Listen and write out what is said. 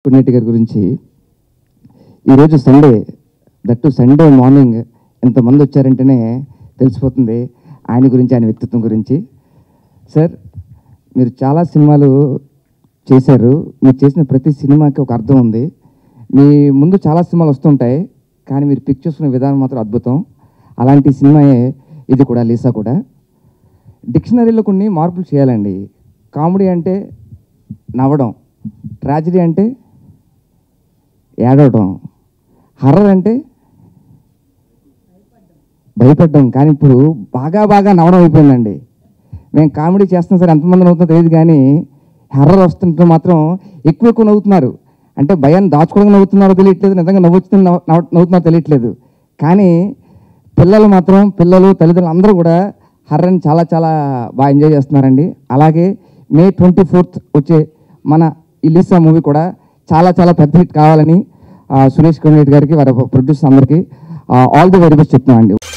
కున్నెట్టి గారి గురించి ఈరోజు సండే దట్టు సండే మార్నింగ్ ఎంతమంది వచ్చారంటేనే తెలిసిపోతుంది ఆయన గురించి ఆయన వ్యక్తిత్వం గురించి సార్ మీరు చాలా సినిమాలు చేశారు మీరు చేసిన ప్రతి సినిమాకి ఒక అర్థం ఉంది మీ ముందు చాలా సినిమాలు వస్తుంటాయి కానీ మీరు పిక్ చేసుకునే విధానం మాత్రం అద్భుతం అలాంటి సినిమాయే ఇది కూడా లీసా కూడా డిక్షనరీలో కొన్ని మార్పులు చేయాలండి కామెడీ అంటే నవ్వడం ట్రాజడీ అంటే ఏడవడం హర్రర్ అంటే భయపడ్డం కానీ ఇప్పుడు బాగా బాగా నవ్వడం అయిపోయిందండి మేము కామెడీ చేస్తున్నాం సరే ఎంతమంది నవ్వుతుందో తెలియదు కానీ హర్రర్ వస్తుంటే మాత్రం ఎక్కువ ఎక్కువ నవ్వుతున్నారు అంటే భయాన్ని దాచుకోవడం నవ్వుతున్నారో తెలియట్లేదు నిజంగా నవ్వుతుంది నవ్వుతున్నారో తెలియట్లేదు కానీ పిల్లలు మాత్రం పిల్లలు తల్లిదండ్రులు అందరూ కూడా హర్రని చాలా చాలా బాగా ఎంజాయ్ చేస్తున్నారండి అలాగే మే ట్వంటీ ఫోర్త్ వచ్చే మన ఇలిసా మూవీ కూడా చాలా చాలా పెద్ద హిట్ కావాలని ఆ, సురేష్ కొండరెడ్డి గారికి వారి ప్రొడ్యూసర్ అందరికీ ఆల్ ది వెరీ బెస్ట్ చెప్తున్నాను అండి